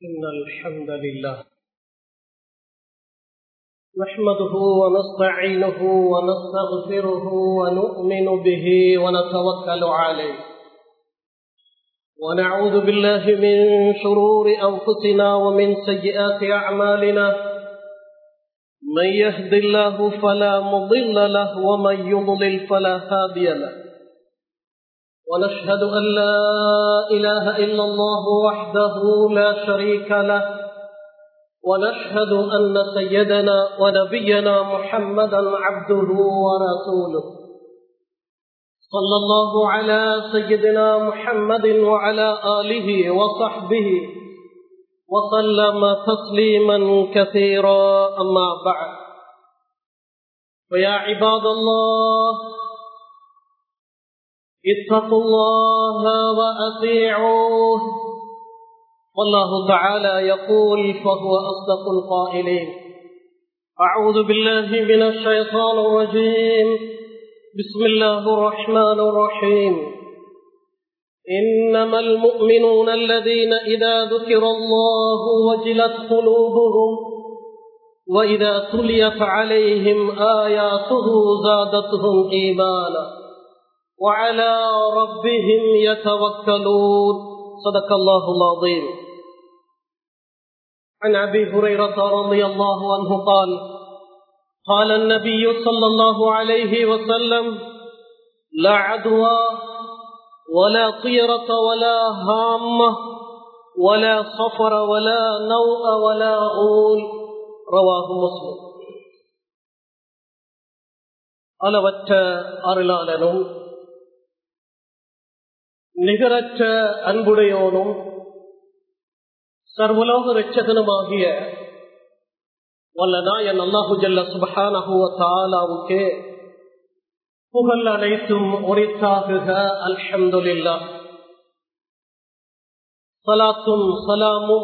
إن الحمد لله نحمده ونستعينه ونستغفره ونؤمن به ونتوكل عليه ونعوذ بالله من شرور أنفسنا ومن سيئات أعمالنا من يهد الله فلا مضل له ومن يضلل فلا هادي له ونشهد أن لا إله إلا الله وحده لا شريك له ونشهد أن سيدنا ونبينا محمدا عبده ورسوله صلى الله على سيدنا محمد وعلى آله وصحبه وسلم تسليما كثيرا أما بعد فيا عباد الله اتقوا الله وأطيعوه والله تعالى يقول فهو أصدق القائلين أعوذ بالله من الشيطان الرجيم بسم الله الرحمن الرحيم إنما المؤمنون الذين إذا ذكر الله وجلت قلوبهم وإذا تليت عليهم آياته زادتهم إيمانا وعلى ربهم يتوكلون صدق الله العظيم عن أبي هريرة رضي الله عنه قال قال النبي صلى الله عليه وسلم لا عدوى ولا طيرة ولا هامة ولا صفر ولا نوء ولا غول رواه مسلم அளவற்ற அருளாளனும் நிகரற்ற அன்புடையோனும் சர்வலோக ரட்சகனுமாகிய வல்ல நாயன் அல்லாஹு ஜல்ல சுபஹானஹுவ தாலாவுக்கே புகழ் அனைத்தும் உரித்தாகுக அல்ஹம்துலில்லா சலாத்தும் சலாமும்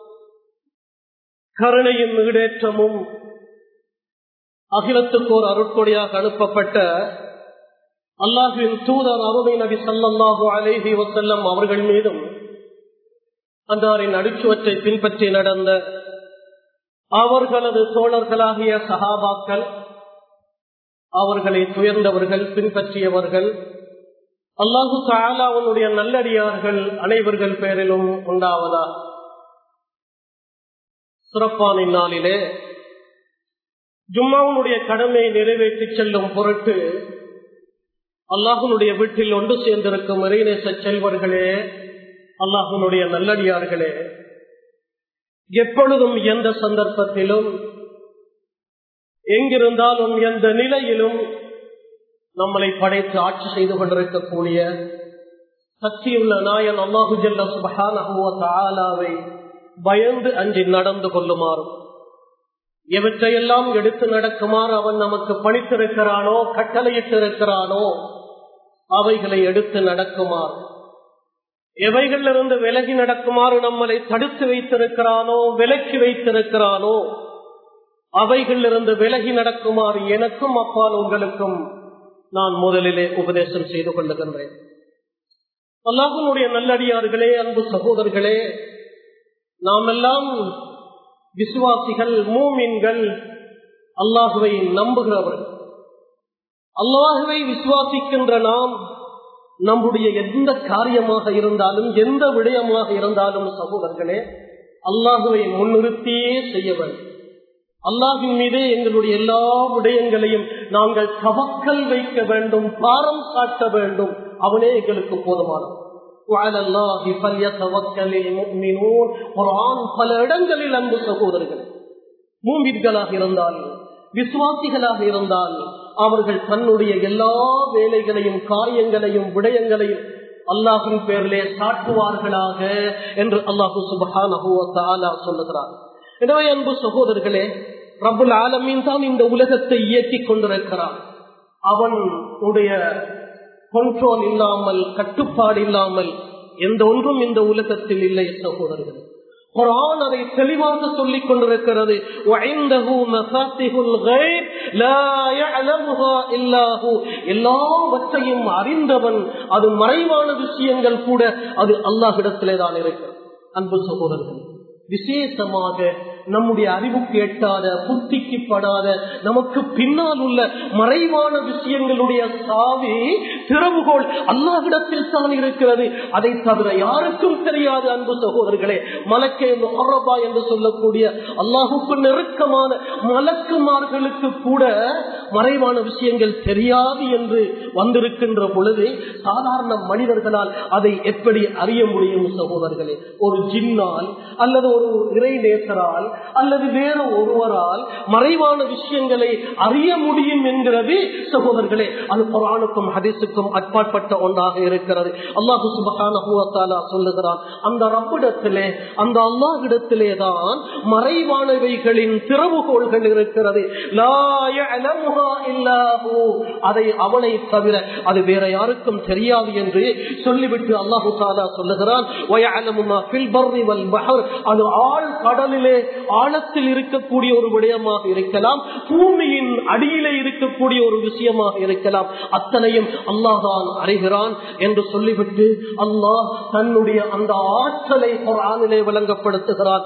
கருணையும் ஈடேற்றமும் அகிலத்துக்கு ஒரு அருட்கொடியாக அனுப்பப்பட்ட அல்லாஹுவின் தூதர் அருமை நபி சல்லாஹூ அலேஹி வசல்லம் அவர்கள் மீதும் அன்னாரின் அடிச்சுவற்றை பின்பற்றி நடந்த அவர்களது தோழர்களாகிய சகாபாக்கள் அவர்களை துயர்ந்தவர்கள் பின்பற்றியவர்கள் அல்லாஹு தாலாவுடைய நல்லடியார்கள் அனைவர்கள் பேரிலும் உண்டாவதா சிறப்பான நாளிலே ஜும்மாவுடைய கடமையை நிறைவேற்றி செல்லும் பொருட்டு அல்லாஹுனுடைய வீட்டில் ஒன்று சேர்ந்திருக்கும் இறைநேச செல்வர்களே அல்லாஹுனுடைய நல்லடியார்களே எப்பொழுதும் எந்த சந்தர்ப்பத்திலும் எங்கிருந்தாலும் எந்த நிலையிலும் நம்மளை படைத்து ஆட்சி செய்து கொண்டிருக்கக்கூடிய சக்தியுள்ள நாயன் அல்லாஹு ஜல்ல சுபஹானாவை பயந்து அஞ்சி நடந்து கொள்ளுமாறும் எவற்றையெல்லாம் எடுத்து நடக்குமாறு அவன் நமக்கு பணித்திருக்கிறானோ கட்டளையிட்டிருக்கிறானோ அவைகளை எடுத்து நடக்குமாறு எவைகளிலிருந்து விலகி நடக்குமாறு நம்மளை தடுத்து வைத்திருக்கிறானோ விலக்கி வைத்திருக்கிறானோ அவைகளிலிருந்து விலகி நடக்குமாறு எனக்கும் அப்பால் உங்களுக்கும் நான் முதலிலே உபதேசம் செய்து கொள்ளுகின்றேன் அல்லாஹனுடைய நல்லடியார்களே அன்பு சகோதரர்களே நாம் எல்லாம் விசுவாசிகள் மூமின்கள் அல்லாஹுவை நம்புகிறவர்கள் அல்லாஹுவை விசுவாசிக்கின்ற நாம் நம்முடைய எந்த காரியமாக இருந்தாலும் எந்த விடயமாக இருந்தாலும் சகோதரர்களே அல்லாஹுவை முன்னிறுத்தியே செய்ய வேண்டும் அல்லாஹின் மீதே எங்களுடைய எல்லா விடயங்களையும் நாங்கள் தவக்கல் வைக்க வேண்டும் பாரம் காட்ட வேண்டும் அவனே எங்களுக்கு போதுமானது பல இடங்களில் அன்பு சகோதரர்கள் மூமின்களாக இருந்தால் விசுவாசிகளாக இருந்தால் அவர்கள் தன்னுடைய எல்லா வேலைகளையும் காரியங்களையும் விடயங்களையும் அல்லாஹின் பேரிலே சாட்டுவார்களாக என்று அல்லாஹு சுபஹான சொல்லுகிறார் எனவே அன்பு சகோதரர்களே ரபுல் ஆலமீன் தான் இந்த உலகத்தை இயக்கி கொண்டிருக்கிறான் அவன் உடைய கண்ட்ரோல் இல்லாமல் கட்டுப்பாடு இல்லாமல் எந்த ஒன்றும் இந்த உலகத்தில் இல்லை சகோதரர்கள் குரான் அதை தெளிவாக சொல்லிக் கொண்டிருக்கிறது எல்லாவற்றையும் அறிந்தவன் அது மறைவான விஷயங்கள் கூட அது அல்லாஹிடத்திலே தான் இருக்கிறது அன்பு சகோதரர்கள் விசேஷமாக நம்முடைய அறிவுக்கு எட்டாத புத்திக்கு படாத நமக்கு பின்னால் உள்ள மறைவான விஷயங்களுடைய சாவி திறவுகோள் அல்லாஹிடத்தில் தான் இருக்கிறது அதை தவிர யாருக்கும் தெரியாது அன்பு சகோதரர்களே மலக்கே மொஹரபா என்று சொல்லக்கூடிய அல்லாஹுக்கு நெருக்கமான மலக்குமார்களுக்கு கூட மறைவான விஷயங்கள் தெரியாது என்று வந்திருக்கின்ற பொழுது சாதாரண மனிதர்களால் அதை எப்படி அறிய முடியும் சகோதரர்களே ஒரு ஜின்னால் அல்லது ஒரு இறைநேசரால் அல்லது வேற ஒருவரால் மறைவான விஷயங்களை அறிய முடியும் என்கிறது சகோதரர்களே அது குரானுக்கும் ஹதீஸுக்கும் அட்பாட்பட்ட ஒன்றாக இருக்கிறது அல்லாஹு சுபகான சொல்லுகிறான் அந்த ரப்பிடத்திலே அந்த அல்லாஹிடத்திலே தான் மறைவானவைகளின் திறவுகோள்கள் இருக்கிறது அதை அவனை தவிர அது வேற யாருக்கும் தெரியாது என்று சொல்லிவிட்டு அல்லாஹு தாலா சொல்லுகிறான் அது ஆழ் கடலிலே ஆழத்தில் இருக்கக்கூடிய ஒரு விடயமாக இருக்கலாம் பூமியின் அடியிலே இருக்கக்கூடிய ஒரு விஷயமாக இருக்கலாம் அத்தனையும் அல்லாஹான் அறிகிறான் என்று சொல்லிவிட்டு அல்லாஹ் தன்னுடைய அந்த ஆற்றலை குரானிலே விளங்கப்படுத்துகிறான்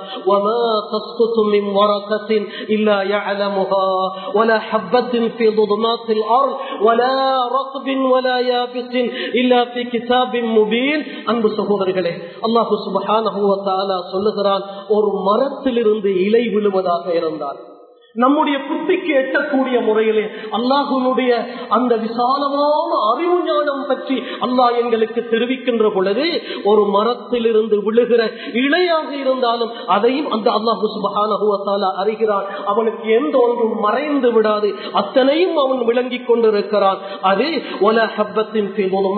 إلا يعلمها ولا حبة في ظلمات الأرض ولا رطب ولا يابس إلا في كتاب مبين அன்பு சகோதரர்களே அல்லாஹு சுபஹானஹு வ தஆலா சொல்லுகிறான் ஒரு மரத்திலிருந்து இலை விழுவதாக இருந்தால் நம்முடைய புத்திக்கு எட்டக்கூடிய முறையிலே அல்லாஹுனுடைய அந்த விசாலமான அறிவு ஞானம் பற்றி அல்லாஹ் எங்களுக்கு தெரிவிக்கின்ற பொழுது ஒரு மரத்திலிருந்து விழுகிற இலையாக இருந்தாலும் அதையும் அந்த அல்லாஹு சுபகான அறிகிறான் அவனுக்கு எந்த ஒன்றும் மறைந்து விடாது அத்தனையும் அவன் விளங்கிக் கொண்டிருக்கிறான் அது ஒல ஹப்பத்தின்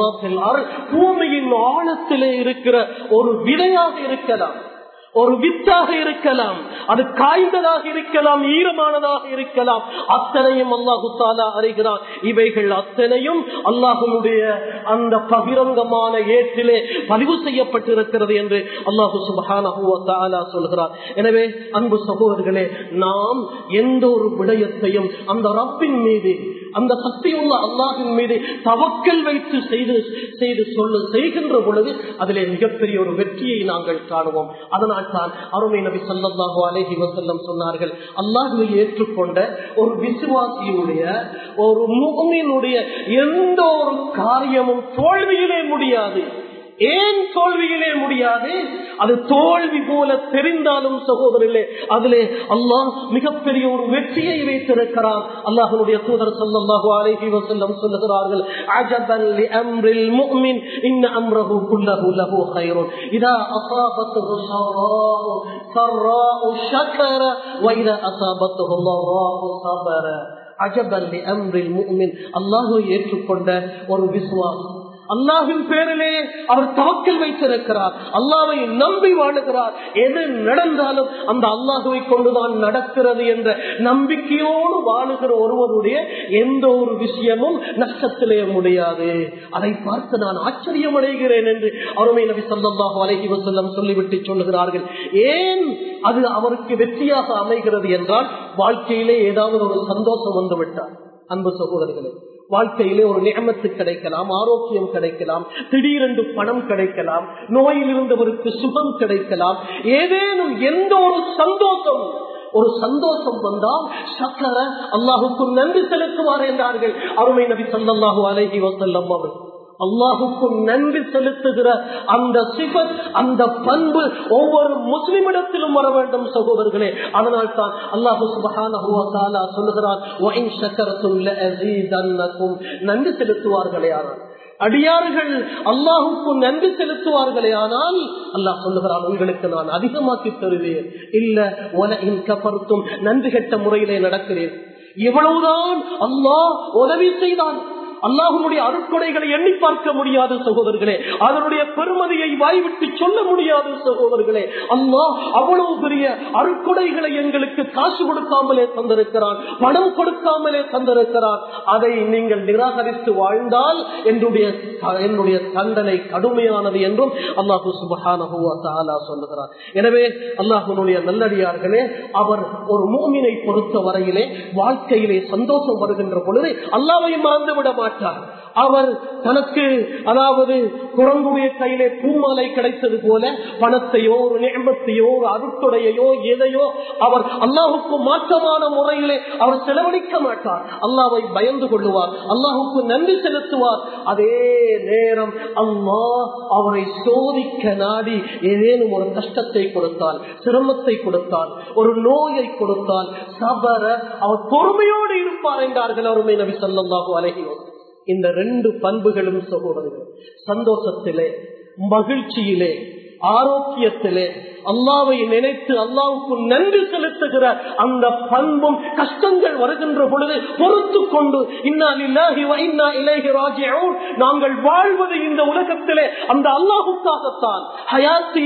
பூமியின் ஆழத்திலே இருக்கிற ஒரு விதையாக இருக்கலாம் ஒரு வித்தாக இருக்கலாம் அது காய்ந்ததாக இருக்கலாம் ஈரமானதாக இருக்கலாம் அத்தனையும் அல்லாஹு தாலா அறிகிறான் இவைகள் அத்தனையும் அல்லாஹனுடைய அந்த பகிரங்கமான ஏற்றிலே பதிவு செய்யப்பட்டிருக்கிறது என்று அல்லாஹு சுபகான சொல்கிறார் எனவே அன்பு சகோதரர்களே நாம் எந்த ஒரு விடயத்தையும் அந்த ரப்பின் மீது அந்த சக்தியுள்ள அல்லாஹின் மீது தவக்கல் வைத்து செய்து செய்து சொல்ல செய்கின்ற பொழுது அதிலே மிகப்பெரிய ஒரு வெற்றியை நாங்கள் காணுவோம் அதனால் தான் அருமை நபி சல்லாஹூ அலேஹி வசல்லம் சொன்னார்கள் அல்லாஹுவை ஏற்றுக்கொண்ட ஒரு விசுவாசியுடைய ஒரு முகமினுடைய எந்த ஒரு காரியமும் தோல்வியிலே முடியாது ஏன் தோல்வியிலே முடியாது அது தோல்வி போல தெரிந்தாலும் சகோதரிலே அதிலே அல்லாஹ் மிகப்பெரிய ஒரு வெற்றியை வைத்திருக்கிறார் அல்லாஹனுடைய தூதர் சொல்லல்லாஹு அலைஹி வஸல்லம் சொல்லுகிறார்கள் அஜபன் லிஅம்ரில் முஃமின் இன்ன அம்ரஹு குல்லஹு லஹு கைருன் இதா அஸாபத்துஹு ஸராஉ ஸராஉ ஷக்கர வ இதா அஸாபத்துஹு ضراء صبر அஜபன் லிஅம்ரில் முஃமின் அல்லாஹ் ஏற்றுக்கொண்ட ஒரு விசுவாசம் அல்லாஹின் பேரிலே அவர் தவக்கல் வைத்திருக்கிறார் அல்லாவை நம்பி வாழுகிறார் எது நடந்தாலும் அந்த அல்லாஹுவை கொண்டுதான் நடக்கிறது என்ற நம்பிக்கையோடு வாழுகிற ஒருவருடைய எந்த ஒரு விஷயமும் நஷ்டத்திலே முடியாது அதை பார்த்து நான் ஆச்சரியம் அடைகிறேன் என்று அருமை நபி சொல்லாஹு அலஹி வசல்லம் சொல்லிவிட்டு சொல்லுகிறார்கள் ஏன் அது அவருக்கு வெற்றியாக அமைகிறது என்றால் வாழ்க்கையிலே ஏதாவது ஒரு சந்தோஷம் வந்துவிட்டார் அன்பு சகோதரர்களே வாழ்க்கையிலே ஒரு நியமத்து கிடைக்கலாம் ஆரோக்கியம் கிடைக்கலாம் திடீரென்று பணம் கிடைக்கலாம் நோயில் இருந்தவருக்கு சுகம் கிடைக்கலாம் ஏதேனும் எந்த ஒரு சந்தோஷம் ஒரு சந்தோஷம் வந்தால் சக்கர அல்லாஹுக்கு நன்றி செலுத்துவார் என்றார்கள் அருமை நபி சல்லாஹூ அலஹி வசல்லம் அவர் அல்லாஹுக்கும் நன்றி செலுத்துகிற அந்த சிபத் அந்த பண்பு ஒவ்வொரு முஸ்லிமிடத்திலும் வர வேண்டும் சகோதரர்களே அதனால் தான் அல்லாஹு சுபகான சொல்லுகிறார் நன்றி செலுத்துவார்களே ஆனால் அடியார்கள் அல்லாஹுக்கு நன்றி செலுத்துவார்களே ஆனால் அல்லாஹ் சொல்லுகிறான் உங்களுக்கு நான் அதிகமாக்கி தருவேன் இல்ல உலகின் கபருத்தும் நன்றி கெட்ட முறையிலே நடக்கிறேன் எவ்வளவுதான் அல்லாஹ் உதவி செய்தான் அல்லாஹனுடைய அருட்கொடைகளை எண்ணி பார்க்க முடியாது சகோதரர்களே அதனுடைய பெருமதியை வாய்விட்டு சொல்ல முடியாது சகோதரர்களே அல்லாஹ் அவ்வளவு பெரிய அருட்கொடைகளை எங்களுக்கு காசு கொடுக்காமலே தந்திருக்கிறான் பணம் கொடுக்காமலே தந்திருக்கிறான் அதை நீங்கள் நிராகரித்து வாழ்ந்தால் என்னுடைய என்னுடைய தண்டனை கடுமையானது என்றும் அல்லாஹு சுபஹானா சொல்லுகிறார் எனவே அல்லாஹனுடைய நல்லடியார்களே அவர் ஒரு மூமினை பொறுத்த வரையிலே வாழ்க்கையிலே சந்தோஷம் வருகின்ற பொழுது அல்லாவையும் மறந்துவிட மாட்டார் அவர் தனக்கு அதாவது குரங்குடைய கையிலே பூமாலை கிடைத்தது போல பணத்தையோ ஒரு நேமத்தையோ ஒரு அருட்டுடையோ எதையோ அவர் அல்லாஹுக்கு மாற்றமான முறையிலே அவர் செலவழிக்க மாட்டார் அல்லாவை பயந்து கொள்ளுவார் அல்லாஹுக்கு நன்றி செலுத்துவார் அதே நேரம் அம்மா அவரை சோதிக்க நாடி ஏதேனும் ஒரு கஷ்டத்தை கொடுத்தால் சிரமத்தை கொடுத்தால் ஒரு நோயை கொடுத்தால் சபர அவர் பொறுமையோடு இருப்பார் என்றார்கள் அருமை நபி சொல்லல்லாஹு அலஹி இந்த ரெண்டு பண்புகளும் சகோதரர்கள் சந்தோஷத்திலே மகிழ்ச்சியிலே ஆரோக்கியத்திலே அல்லாவை நினைத்து அல்லாவுக்கு நன்றி செலுத்துகிற அந்த பண்பும் கஷ்டங்கள் வருகின்ற பொழுது பொறுத்து கொண்டு நாங்கள் வாழ்வது இந்த உலகத்திலே அந்த அல்லாஹுக்காகத்தான் ஹயாத்தி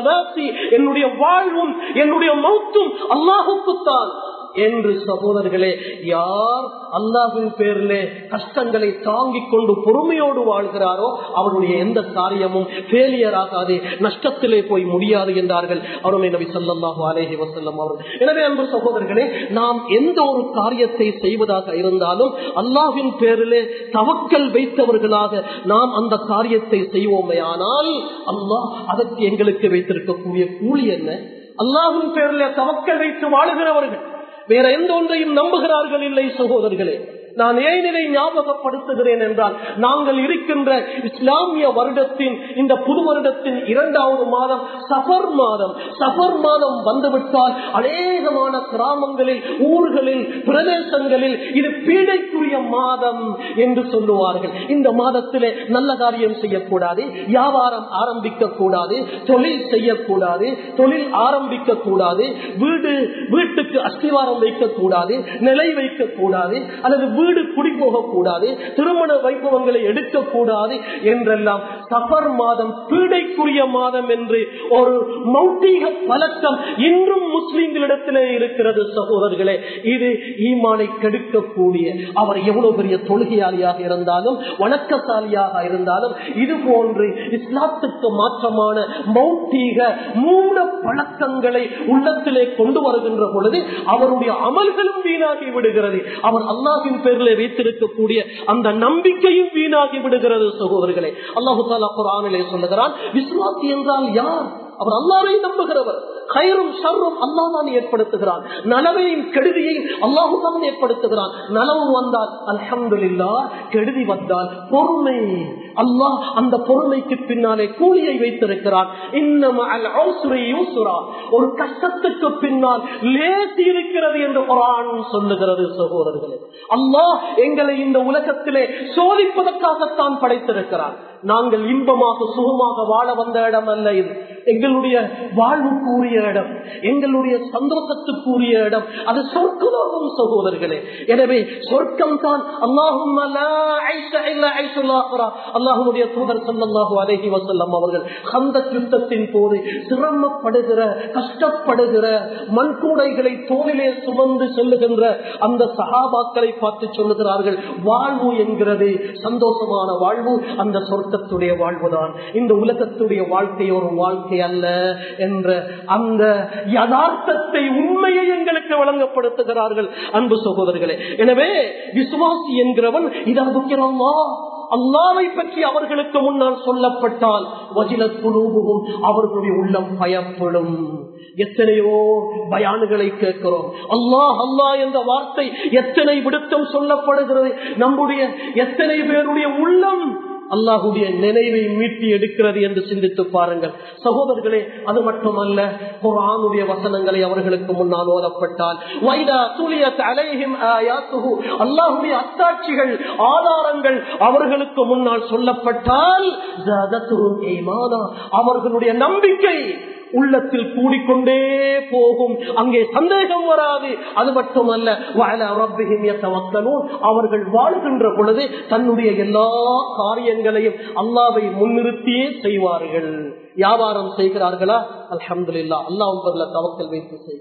என்னுடைய வாழ்வும் என்னுடைய மௌத்தும் அல்லாஹுக்குத்தான் என்று சகோதரர்களே யார் அல்லாஹின் பேரிலே கஷ்டங்களை தாங்கிக் கொண்டு பொறுமையோடு வாழ்கிறாரோ அவருடைய எந்த காரியமும் ஃபெயிலியர் ஆகாது நஷ்டத்திலே போய் முடியாது என்றார்கள் அவருமே நபி சொல்லாஹு அலேஹி வசல்லம் அவர்கள் எனவே அன்பு சகோதரர்களே நாம் எந்த ஒரு காரியத்தை செய்வதாக இருந்தாலும் அல்லாஹின் பேரிலே தவக்கல் வைத்தவர்களாக நாம் அந்த காரியத்தை செய்வோமே ஆனால் அல்லாஹ் அதற்கு எங்களுக்கு வைத்திருக்கக்கூடிய கூலி என்ன அல்லாஹின் பேரிலே தவக்கல் வைத்து வாழுகிறவர்கள் வேற எந்த ஒன்றையும் நம்புகிறார்கள் இல்லை சகோதரர்களே நான் ஏன் இதை ஞாபகப்படுத்துகிறேன் என்றால் நாங்கள் இருக்கின்ற இஸ்லாமிய வருடத்தின் இந்த புது வருடத்தின் இரண்டாவது மாதம் சஃபர் மாதம் சஃபர் மாதம் வந்துவிட்டால் அநேகமான கிராமங்களில் ஊர்களில் பிரதேசங்களில் இது பீடைக்குரிய மாதம் என்று சொல்லுவார்கள் இந்த மாதத்திலே நல்ல காரியம் செய்யக்கூடாது வியாபாரம் ஆரம்பிக்க கூடாது தொழில் செய்யக்கூடாது தொழில் ஆரம்பிக்க கூடாது வீடு வீட்டுக்கு அஸ்திவாரம் வைக்கக்கூடாது நிலை வைக்கக்கூடாது அல்லது வீடு குடி போகக்கூடாது திருமண வைபவங்களை எடுக்கக்கூடாது என்றெல்லாம் சஃபர் மாதம் பீடைக்குரிய மாதம் என்று ஒரு மௌட்டிக பழக்கம் இன்றும் முஸ்லிம்களிடத்திலே இருக்கிறது சகோதரர்களே இது ஈமானை கெடுக்கக்கூடிய அவர் எவ்வளவு பெரிய தொழுகையாளியாக இருந்தாலும் வணக்கசாலியாக இருந்தாலும் இது போன்று இஸ்லாத்துக்கு மாற்றமான மௌட்டீக மூட பழக்கங்களை உள்ளத்திலே கொண்டு வருகின்ற பொழுது அவருடைய அமல்களும் வீணாகி விடுகிறது அவர் அல்லாஹின் பேரில் வைத்திருக்கக்கூடிய அந்த நம்பிக்கையும் வீணாகி விடுகிறது சகோதரர்களே அல்லாஹு தாலா குரானிலே சொல்லுகிறான் விஸ்வாசி என்றால் யார் அவர் அல்லாவை நம்புகிறவர் கயிறும் ஷர்ரும் அல்லா தான் ஏற்படுத்துகிறான் நலவையும் கெடுதியையும் அல்லாஹு தான் ஏற்படுத்துகிறான் நலவு வந்தால் அல்ஹம்துல்லா கெடுதி வந்தால் பொறுமை அல்லாஹ் அந்த பொறுமைக்கு பின்னாலே கூலியை வைத்திருக்கிறான் இன்னும் ஒரு கஷ்டத்துக்கு பின்னால் லேசி இருக்கிறது என்று குரான் சொல்லுகிறது சகோதரர்களே அல்லாஹ் எங்களை இந்த உலகத்திலே சோதிப்பதற்காகத்தான் படைத்திருக்கிறான் நாங்கள் இன்பமாக சுகமாக வாழ வந்த இடம் அல்ல இது எங்களுடைய வாழ்வுக்குரிய இடம் எங்களுடைய சந்தோஷத்துக்குரிய இடம் அது சொர்க்கமாகும் சகோதரர்களே எனவே சொர்க்கம் தான் அல்லாஹும் அல்லாஹுடைய தூதர் சல்லாஹூ அலஹி வசல்லம் அவர்கள் அந்த யுத்தத்தின் போது சிரமப்படுகிற கஷ்டப்படுகிற மண்கூடைகளை தோளிலே சுமந்து செல்லுகின்ற அந்த சகாபாக்களை பார்த்து சொல்லுகிறார்கள் வாழ்வு என்கிறது சந்தோஷமான வாழ்வு அந்த சொர்க்கத்துடைய வாழ்வுதான் இந்த உலகத்துடைய வாழ்க்கை ஒரு வாழ்க்கை அல்ல என்ற அந்த யதார்த்தத்தை உண்மையை எங்களுக்கு வழங்கப்படுத்துகிறார்கள் அன்பு சகோதரர்களே எனவே விசுவாசி என்கிறவன் இதாதுக்கிறோமா அல்லாவை பற்றி அவர்களுக்கு முன்னால் சொல்லப்பட்டால் வஜில குழுவும் அவர்களுடைய உள்ளம் பயப்படும் எத்தனையோ பயானுகளை கேட்கிறோம் அல்லாஹ் அல்லாஹ் என்ற வார்த்தை எத்தனை விடுத்தம் சொல்லப்படுகிறது நம்முடைய எத்தனை பேருடைய உள்ளம் அல்லாஹுடைய நினைவை மீட்டி எடுக்கிறது என்று சிந்தித்து பாருங்கள் சகோதரர்களே அது மட்டுமல்ல குரானுடைய வசனங்களை அவர்களுக்கு முன்னால் ஓதப்பட்டால் அல்லாஹுடைய அத்தாட்சிகள் ஆதாரங்கள் அவர்களுக்கு முன்னால் சொல்லப்பட்டால் அவர்களுடைய நம்பிக்கை உள்ளத்தில் கூடிக்கொண்டே போகும் அங்கே சந்தேகம் வராது அது மட்டுமல்ல அவர்கள் வாழ்கின்ற பொழுது தன்னுடைய எல்லா காரியங்களையும் அல்லாவை முன்னிறுத்தியே செய்வார்கள் வியாபாரம் செய்கிறார்களா அலமதுல்லா அல்லா உங்களில் தவக்கல் வைத்து செய்கிறேன்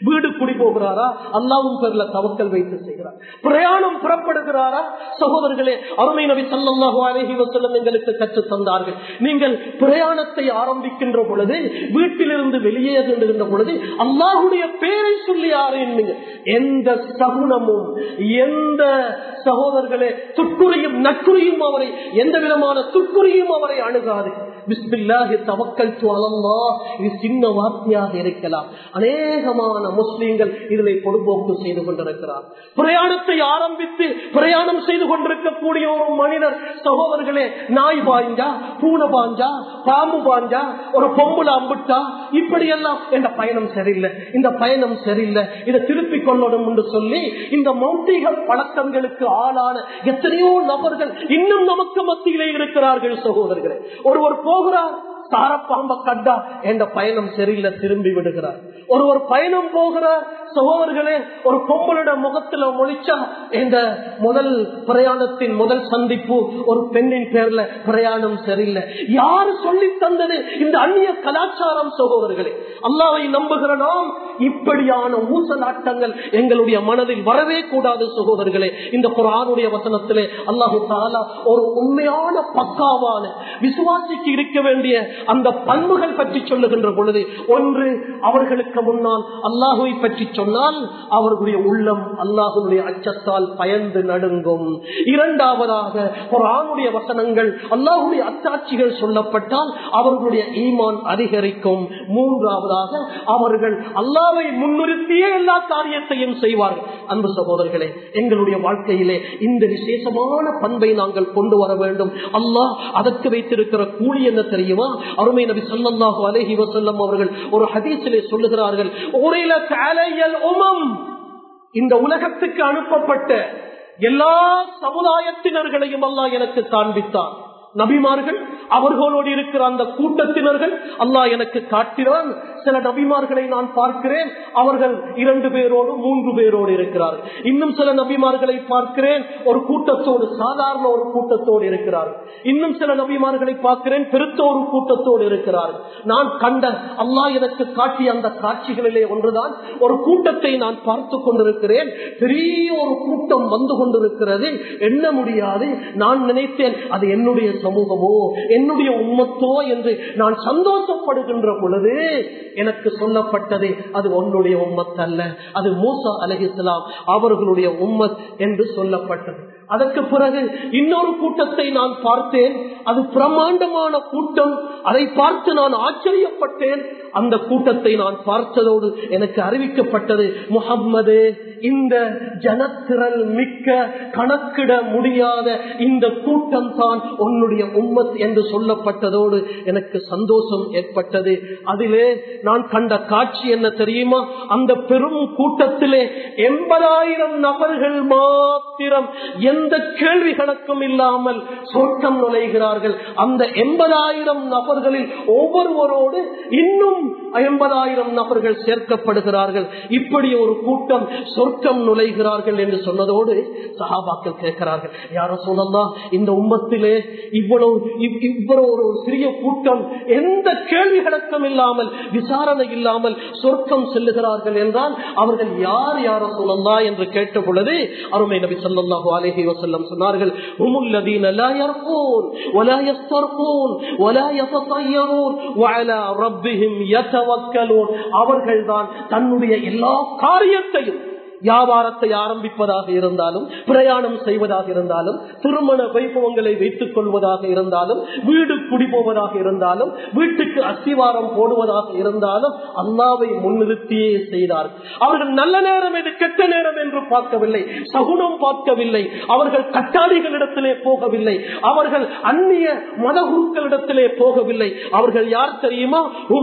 வீடு குடி போகிறாரா அல்லாவும் பேர்ல தவக்கல் வைத்து செய்கிறார் பிரயாணம் புறப்படுகிறாரா சகோதரர்களே அருமை நபி சல்லாஹு அலஹி வசல்லம் எங்களுக்கு கற்றுத் தந்தார்கள் நீங்கள் பிரயாணத்தை ஆரம்பிக்கின்ற பொழுது வீட்டிலிருந்து வெளியேறுகின்ற பொழுது அல்லாஹுடைய பேரை சொல்லி ஆரம்பிங்க எந்த சகுனமும் எந்த சகோதரர்களே துக்குறியும் நட்புரியும் அவரை எந்த விதமான துக்குறியும் அவரை அணுகாது பிஸ்மில்லாஹி தவக்கல் அலல்லா இது சின்ன வார்த்தையாக இருக்கலாம் அநேகமான முஸ்லீம்கள் இதனை பொதுபோக்கு செய்து கொண்டிருக்கிறார் பிரயாணத்தை ஆரம்பித்து பிரயாணம் செய்து கொண்டிருக்கக்கூடிய ஒரு மனிதர் சகோதரர்களே நாய் பாய்ஞ்சா பூனை பாஞ்சா பாம்பு பாஞ்சா ஒரு பொம்புல அம்பிட்டா இப்படி எல்லாம் இந்த பயணம் சரியில்லை இந்த பயணம் சரியில்லை இதை திருப்பிக் கொள்ளணும் என்று சொல்லி இந்த மௌட்டிகள் பழக்கங்களுக்கு ஆளான எத்தனையோ நபர்கள் இன்னும் நமக்கு மத்தியிலே இருக்கிறார்கள் சகோதரர்களே ஒருவர் போகிறார் சாரப்பாம்ப கண்டா என்ற பயணம் சரியில்லை திரும்பி விடுகிறார் ஒரு ஒரு பயணம் போகிறார் சகோதரர்களே ஒரு பொம்பளோட முகத்துல மொழிச்சா இந்த முதல் பிரயாணத்தின் முதல் சந்திப்பு ஒரு பெண்ணின் பேர்ல பிரயாணம் சரியில்லை யாரு சொல்லி தந்தது இந்த அந்நிய கலாச்சாரம் சகோதரர்களே அல்லாவை நம்புகிற நாம் இப்படியான ஊசலாட்டங்கள் எங்களுடைய மனதில் வரவே கூடாது சகோதரர்களே இந்த குரானுடைய வசனத்திலே அல்லாஹு தாலா ஒரு உண்மையான பக்காவான விசுவாசிக்கு இருக்க வேண்டிய அந்த பண்புகள் பற்றி சொல்லுகின்ற பொழுது ஒன்று அவர்களுக்கு முன்னால் அல்லாஹுவை பற்றி சொன்னால் அவர்களுடைய உள்ளம் அல்லாஹுடைய அச்சத்தால் பயந்து நடுங்கும் இரண்டாவதாக ஒரு ஆணுடைய வசனங்கள் அல்லாஹுடைய அத்தாட்சிகள் சொல்லப்பட்டால் அவர்களுடைய ஈமான் அதிகரிக்கும் மூன்றாவதாக அவர்கள் அல்லாவை முன்னிறுத்தியே எல்லா காரியத்தையும் செய்வார்கள் அன்பு சகோதரர்களே எங்களுடைய வாழ்க்கையிலே இந்த விசேஷமான பண்பை நாங்கள் கொண்டு வர வேண்டும் அல்லாஹ் அதற்கு வைத்திருக்கிற கூலி என்ன தெரியுமா அருமை நபி சொல்லல்லாஹு அலஹி வசல்லம் அவர்கள் ஒரு ஹதீசிலே சொல்லுகிறார்கள் உரையில காலையல் உமம் இந்த உலகத்துக்கு அனுப்பப்பட்ட எல்லா சமுதாயத்தினர்களையும் அல்லாஹ் எனக்கு காண்பித்தான் நபிமார்கள் அவர்களோடு இருக்கிற அந்த கூட்டத்தினர்கள் அல்லாஹ் எனக்கு காட்டினான் சில நபிமார்களை நான் பார்க்கிறேன் அவர்கள் இரண்டு பேரோடு மூன்று பேரோடு இருக்கிறார்கள் இன்னும் சில நபிமார்களை பார்க்கிறேன் ஒரு கூட்டத்தோடு சாதாரண ஒரு கூட்டத்தோடு இருக்கிறார்கள் இன்னும் சில நபிமார்களை பார்க்கிறேன் பெருத்த ஒரு கூட்டத்தோடு இருக்கிறார்கள் நான் கண்ட அல்லாஹ் எனக்கு காட்டிய அந்த காட்சிகளிலே ஒன்றுதான் ஒரு கூட்டத்தை நான் பார்த்து கொண்டிருக்கிறேன் பெரிய ஒரு கூட்டம் வந்து கொண்டிருக்கிறது எண்ண முடியாது நான் நினைத்தேன் அது என்னுடைய சமூகமோ என்னுடைய உம்மத்தோ என்று நான் சந்தோஷப்படுகின்ற பொழுது எனக்கு சொல்லப்பட்டது அது உன்னுடைய உம்மத் அல்ல அது மூசா அலஹிஸ்லாம் அவர்களுடைய உம்மத் என்று சொல்லப்பட்டது அதற்கு பிறகு இன்னொரு கூட்டத்தை நான் பார்த்தேன் அது பிரம்மாண்டமான கூட்டம் அதை பார்த்து நான் ஆச்சரியப்பட்டேன் அந்த கூட்டத்தை நான் பார்த்ததோடு எனக்கு அறிவிக்கப்பட்டது முகம்மது இந்த ஜனத்திரல் மிக்க கணக்கிட முடியாத இந்த கூட்டம் தான் உன்னுடைய உம்மத் என்று சொல்லப்பட்டதோடு எனக்கு சந்தோஷம் ஏற்பட்டது அதிலே நான் கண்ட காட்சி என்ன தெரியுமா அந்த பெரும் கூட்டத்திலே எண்பதாயிரம் நபர்கள் மாத்திரம் எந்த கேள்வி கணக்கும் இல்லாமல் சொர்க்கம் நுழைகிறார்கள் அந்த எண்பதாயிரம் நபர்களில் ஒவ்வொருவரோடு இன்னும் எண்பதாயிரம் நபர்கள் சேர்க்கப்படுகிறார்கள் இப்படி ஒரு கூட்டம் சொர்க்கம் நுழைகிறார்கள் என்று சொன்னதோடு சகாபாக்கள் கேட்கிறார்கள் யாரோ சொல்லலாம் இந்த உம்மத்திலே இவ்வளவு இவ்வளவு ஒரு சிறிய கூட்டம் எந்த கேள்வி கணக்கம் இல்லாமல் விசாரணை இல்லாமல் சொர்க்கம் செல்லுகிறார்கள் என்றால் அவர்கள் யார் யாரோ சொல்லலாம் என்று கேட்ட பொழுது அருமை நபி சொல்லாஹு அலஹி வசல்லம் சொன்னார்கள் உமுல்லதீன லா யர்கூன் ولا يسترقون ولا يتطيرون وعلى ربهم يتوكلون அவர்கள்தான் தன்னுடைய எல்லா காரியத்தையும் வியாபாரத்தை ஆரம்பிப்பதாக இருந்தாலும் பிரயாணம் செய்வதாக இருந்தாலும் திருமண வைபவங்களை வைத்துக் கொள்வதாக இருந்தாலும் வீடு குடிபோவதாக இருந்தாலும் வீட்டுக்கு அஸ்திவாரம் போடுவதாக இருந்தாலும் அல்லாவை முன்னிறுத்தியே செய்தார் அவர்கள் நல்ல நேரம் எது கெட்ட நேரம் என்று பார்க்கவில்லை சகுனம் பார்க்கவில்லை அவர்கள் கட்டாளிகளிடத்திலே போகவில்லை அவர்கள் அந்நிய மதகுருக்களிடத்திலே போகவில்லை அவர்கள் யார் தெரியுமா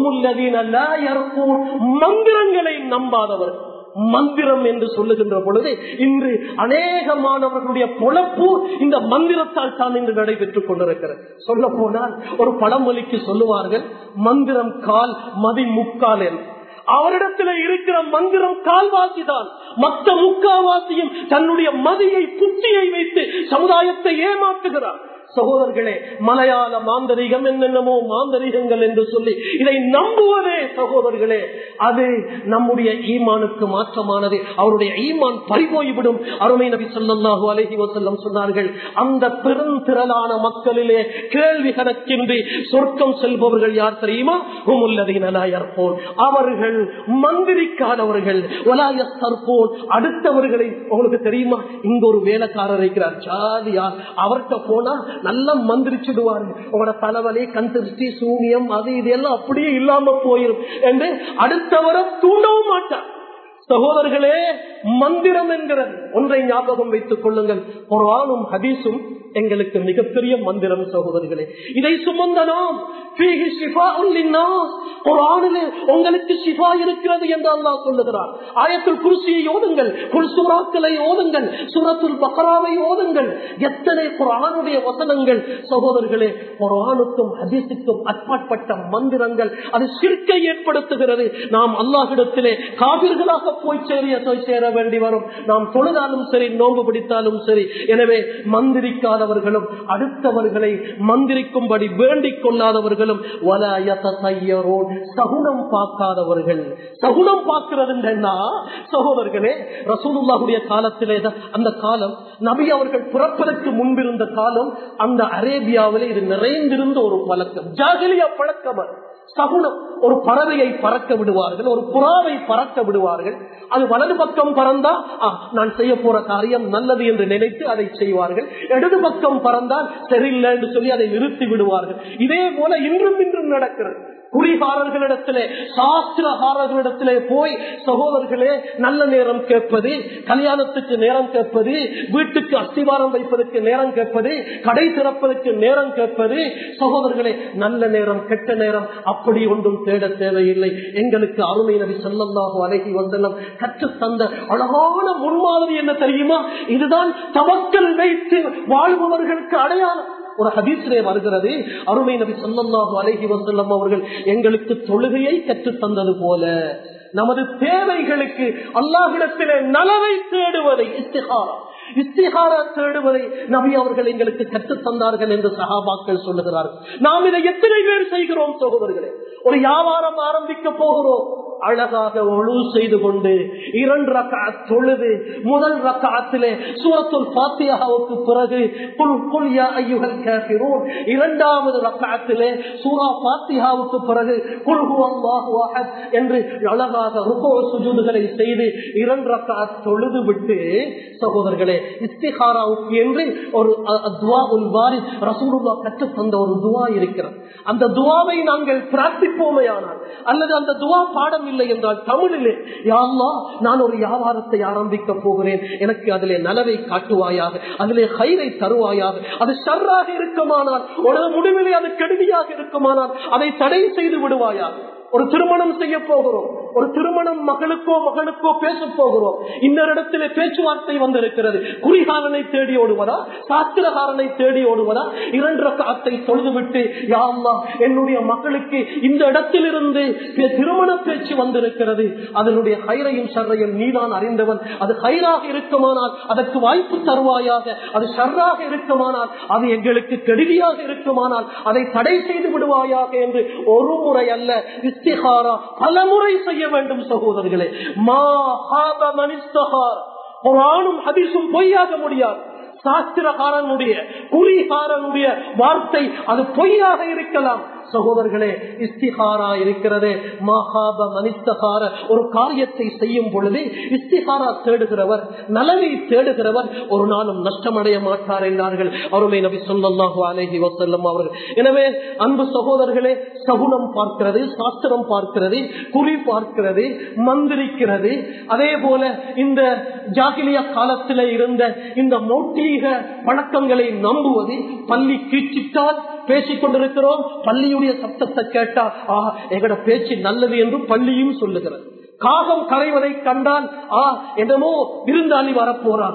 மந்திரங்களை நம்பாதவர்கள் மந்திரம் என்று சொல்லுகின்ற பொழுது இன்று அநேகமானவர்களுடைய பொழப்பு இந்த மந்திரத்தால் தான் இன்று நடைபெற்றுக் கொண்டிருக்கிறது சொல்ல போனால் ஒரு பழமொழிக்கு சொல்லுவார்கள் மந்திரம் கால் மதி முக்கால் என்று அவரிடத்தில் இருக்கிற மந்திரம் கால்வாசி தான் மற்ற முக்காவாசியும் தன்னுடைய மதியை புத்தியை வைத்து சமுதாயத்தை ஏமாற்றுகிறார் சகோதரர்களே மலையாள மாந்தரிகம் என்னென்னமோ மாந்தரிகங்கள் என்று சொல்லி இதை நம்புவதே சகோதரர்களே அது நம்முடைய ஈமானுக்கு மாற்றமானது அவருடைய ஈமான் பறிபோய்விடும் அருமை நபி சொல்லாஹு அலஹி வசல்லம் சொன்னார்கள் அந்த பெருந்திரளான மக்களிலே கேள்வி கணக்கின்றி சொர்க்கம் செல்பவர்கள் யார் தெரியுமா போல் அவர்கள் மந்திரிக்காதவர்கள் போல் அடுத்தவர்களை உங்களுக்கு தெரியுமா இங்க ஒரு வேலைக்காரர் இருக்கிறார் ஜாதியா அவர்கிட்ட போனா நல்லா மந்திரிச்சிடுவார்கள் உங்களோட தலைவலி கண் திருஷ்டி சூனியம் அது இது எல்லாம் அப்படியே இல்லாம போயிடும் என்று அடுத்தவரை தூண்டவும் மாட்டார் சகோதரர்களே மந்திரம் என்கிறது ஒன்றை ஞாபகம் வைத்துக் கொள்ளுங்கள் குரானும் ஹதீஸும் எங்களுக்கு மிகப்பெரிய மந்திரம் சகோதரர்களே இதை சுமந்த நாம் உங்களுக்கு சிஃபா இருக்கிறது என்று அல்லா சொல்லுகிறார் ஆயத்தில் குருசியை ஓதுங்கள் குல்சுராக்களை ஓதுங்கள் சுரத்துல் பக்ராவை ஓதுங்கள் எத்தனை குரானுடைய வசனங்கள் சகோதரர்களே குரானுக்கும் ஹதீஸுக்கும் அற்பாற்பட்ட மந்திரங்கள் அது சிற்கை ஏற்படுத்துகிறது நாம் அல்லாஹிடத்திலே காவிர்களாக போய் சேரிய சேர வேண்டி வரும் நாம் தொழுதாலும் சரி நோன்பு பிடித்தாலும் சரி எனவே மந்திரிக்காதவர்களும் அடுத்தவர்களை மந்திரிக்கும்படி வேண்டிக் கொள்ளாதவர்களும் சகுனம் பார்க்காதவர்கள் சகுனம் பார்க்கிறது என்ன சகோதரர்களே ரசூலுல்லாவுடைய காலத்திலே அந்த காலம் நபி அவர்கள் பிறப்பதற்கு முன்பிருந்த காலம் அந்த அரேபியாவிலே இது நிறைந்திருந்த ஒரு பழக்கம் ஜாகிலியா பழக்கம் சகுனம் ஒரு பறவையை பறக்க விடுவார்கள் ஒரு புறாவை பறக்க விடுவார்கள் அது வலது பக்கம் பறந்தா நான் செய்ய போற காரியம் நல்லது என்று நினைத்து அதை செய்வார்கள் இடது பக்கம் பறந்தால் சரியில்லை என்று சொல்லி அதை நிறுத்தி விடுவார்கள் இதே போல இன்றும் இன்றும் நடக்கிறது குறிகாரர்களிடத்திலே சாஸ்திரகாரர்களிடத்திலே போய் சகோதரர்களே நல்ல நேரம் கேட்பது கல்யாணத்துக்கு நேரம் கேட்பது வீட்டுக்கு அஸ்திவாரம் வைப்பதற்கு நேரம் கேட்பது கடை திறப்பதற்கு நேரம் கேட்பது சகோதரர்களே நல்ல நேரம் கெட்ட நேரம் அப்படி ஒன்றும் தேட தேவையில்லை எங்களுக்கு அருமை நபி சொல்லல்லாக அழகி வந்தெல்லாம் கற்று தந்த அழகான முன்மாதிரி என்ன தெரியுமா இதுதான் தவக்கல் வைத்து வாழ்பவர்களுக்கு அடையாளம் ஒரு ஹதீசிலே வருகிறது அருமை நபி சொல்லல்லாஹு அலஹி வசல்லம் அவர்கள் எங்களுக்கு தொழுகையை கற்று தந்தது போல நமது தேவைகளுக்கு அல்லாஹிடத்திலே நலவை தேடுவதை இஸ்திகாரா இஸ்திகாரா தேடுவதை நபி அவர்கள் எங்களுக்கு கற்றுத் தந்தார்கள் என்று சகாபாக்கள் சொல்லுகிறார்கள் நாம் இதை எத்தனை பேர் செய்கிறோம் சகோதரர்களே ஒரு வியாபாரம் ஆரம்பிக்க போகிறோம் அழகாக ஒழு செய்து கொண்டு இரண்டு ரக்கா தொழுது முதல் ரக்காத்திலே சூரத்துல் பாத்தியாவுக்கு பிறகு குல் குல் யா ஐயுகல் காஃபிரூன் இரண்டாவது ரக்காத்திலே சூரா பாத்தியாவுக்கு பிறகு குல் ஹுவல்லாஹு அஹத் என்று அழகாக ருகோ சுஜூதுகளை செய்து இரண்டு ரக்கா தொழுது விட்டு சகோதரர்களே இஸ்திஹாராவுக்கு என்று ஒரு துவா உல் வாரி ரசூலுல்லா கற்று தந்த ஒரு துவா இருக்கிறது அந்த துவாவை நாங்கள் பிரார்த்திப்போமே ஆனால் அல்லது அந்த துவா பாடம் இல்லை என்றால் தமிழிலே யாழ்லா நான் ஒரு வியாபாரத்தை ஆரம்பிக்க போகிறேன் எனக்கு அதிலே நலவை காட்டுவாயாக அதிலே கயிறை தருவாயாக அது ஷர்ராக இருக்குமானால் உனது முடிவிலே அது கெடுதியாக இருக்குமானால் அதை தடை செய்து விடுவாயாக ஒரு திருமணம் செய்ய போகிறோம் ஒரு திருமணம் மகளுக்கோ மகனுக்கோ பேச போகிறோம் இன்னொரு இடத்திலே பேச்சுவார்த்தை வந்திருக்கிறது குறிகாரனை தேடி ஓடுவதா சாஸ்திரகாரனை தேடி ஓடுவதா இரண்டு ரக்காத்தை தொழுதுவிட்டு யாழ்லா என்னுடைய மகளுக்கு இந்த இடத்திலிருந்து திருமண பேச்சு வந்திருக்கிறது அதனுடைய ஹைரையும் ஷர்ரையும் நீதான் அறிந்தவன் அது ஹைராக இருக்குமானால் அதற்கு வாய்ப்பு தருவாயாக அது ஷர்ராக இருக்குமானால் அது எங்களுக்கு கெடுதியாக இருக்குமானால் அதை தடை செய்து விடுவாயாக என்று ஒரு முறை அல்ல இஸ்திகாரா பல முறை செய்ய வேண்டும் சகோதரர்களே மா குரானும் ஹதீஸும் பொய்யாக முடியாது சாஸ்திரகாரனுடைய குறிகாரனுடைய வார்த்தை அது பொய்யாக இருக்கலாம் சகோதரர்களே இஸ்திகாரா இருக்கிறது மகாப மனிஸ்தகார ஒரு காரியத்தை செய்யும் பொழுது இஸ்திகாரா தேடுகிறவர் நலனை தேடுகிறவர் ஒரு நாளும் நஷ்டமடைய மாட்டார் என்றார்கள் அருமை நபி சொல்லாஹு அலேஹி வசல்லம் அவர்கள் எனவே அன்பு சகோதரர்களே சகுனம் பார்க்கிறது சாஸ்திரம் பார்க்கிறது குறி பார்க்கிறது மந்திரிக்கிறது அதே போல இந்த ஜாகிலிய காலத்தில் இருந்த இந்த மௌட்டீக பழக்கங்களை நம்புவது பள்ளி கீச்சிட்டால் பேசிக் கொண்டிருக்கிறோம் பள்ளியுடைய சப்தத்தை கேட்டா ஆ எங்கட பேச்சு நல்லது என்று பள்ளியும் சொல்லுகிறது காகம் கரைவதை கண்டால் ஆ என்னமோ விருந்தாளி வரப்போறாங்க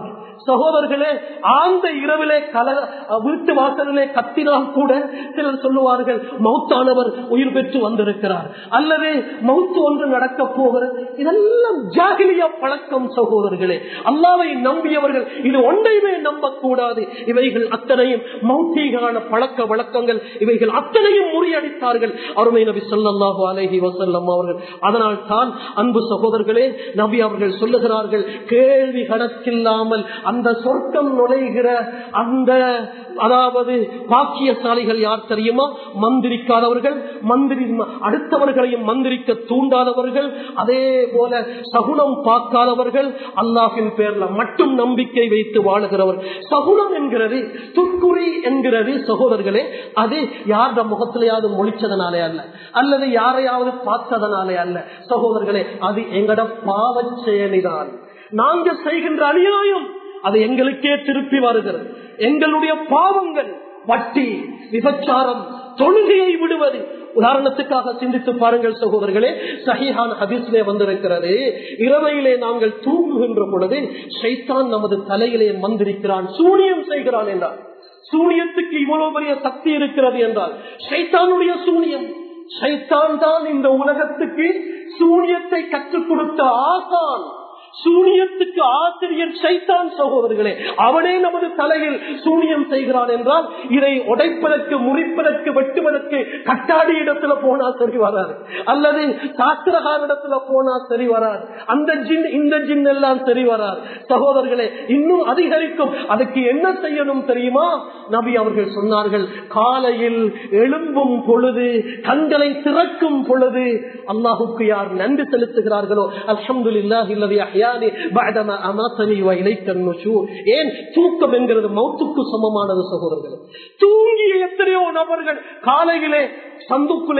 சகோதரர்களே ஆந்த இரவிலே கல வீட்டு வாசலிலே கத்தினால் கூட சிலர் சொல்லுவார்கள் மௌத்தானவர் உயிர் பெற்று வந்திருக்கிறார் அல்லது மௌத்து ஒன்று நடக்க போகிறது இதெல்லாம் ஜாகிலிய பழக்கம் சகோதரர்களே அல்லாவை நம்பியவர்கள் இது ஒன்றையுமே நம்பக்கூடாது இவைகள் அத்தனையும் மௌத்தீகான பழக்க வழக்கங்கள் இவைகள் அத்தனையும் முறியடித்தார்கள் அருமை நபி சொல்லல்லாஹு அலஹி வசல்லம் அவர்கள் அதனால் தான் அன்பு சகோதரர்களே நபி அவர்கள் சொல்லுகிறார்கள் கேள்வி கணக்கில்லாமல் அந்த சொர்க்கம் நுழைகிற அந்த அதாவது பாக்கியசாலிகள் யார் தெரியுமா மந்திரிக்காதவர்கள் மந்திரி அடுத்தவர்களையும் மந்திரிக்க தூண்டாதவர்கள் அதே போல சகுனம் பார்க்காதவர்கள் அல்லாஹின் பேர்ல மட்டும் நம்பிக்கை வைத்து வாழுகிறவர் சகுனம் என்கிறது துக்குறி என்கிறது சகோதரர்களே அது யார முகத்திலேயாவது மொழிச்சதனாலே அல்ல அல்லது யாரையாவது பார்த்ததனாலே அல்ல சகோதரர்களே அது எங்கட பாவ செயலிதான் நாங்க செய்கின்ற அநியாயம் அது எங்களுக்கே திருப்பி வருகிறது எங்களுடைய பாவங்கள் வட்டி விபச்சாரம் தொழுகையை விடுவது உதாரணத்துக்காக சிந்தித்து பாருங்கள் சகோதரர்களே சஹிஹான் ஹதீஸ்லே வந்திருக்கிறது இரவையிலே நாங்கள் தூங்குகின்ற பொழுது ஷைத்தான் நமது தலையிலே மந்திரிக்கிறான் சூனியம் செய்கிறான் என்றார் சூனியத்துக்கு இவ்வளவு பெரிய சக்தி இருக்கிறது என்றால் ஷைத்தானுடைய சூனியம் ஷைத்தான் தான் இந்த உலகத்துக்கு சூனியத்தை கற்றுக் கொடுத்த ஆசான் சூனியத்துக்கு ஆசிரியர் சைத்தான் சகோதரர்களே அவனே நமது தலையில் சூனியம் செய்கிறான் என்றால் இதை உடைப்பதற்கு முறிப்பதற்கு வெட்டுவதற்கு கட்டாடி இடத்துல போனா சரி வராது அல்லது சாஸ்திரகார இடத்துல போனா சரி வராது அந்த ஜின் இந்த ஜின் எல்லாம் சரி வராது சகோதரர்களே இன்னும் அதிகரிக்கும் அதுக்கு என்ன செய்யணும் தெரியுமா நபி அவர்கள் சொன்னார்கள் காலையில் எழும்பும் பொழுது கண்களை திறக்கும் பொழுது அல்லாஹுக்கு யார் நன்றி செலுத்துகிறார்களோ அல்ஹம்துலில்லாஹி இல்லதி அஹ்யானி பஅதமா அமாத்தனி வ இலைக்க நுஷூர் ஏன் தூக்கம் என்கிறது மௌத்துக்கு சமமானது சகோதரர்களே தூங்கிய எத்தனையோ நபர்கள் காலையிலே சந்துக்குள்ளே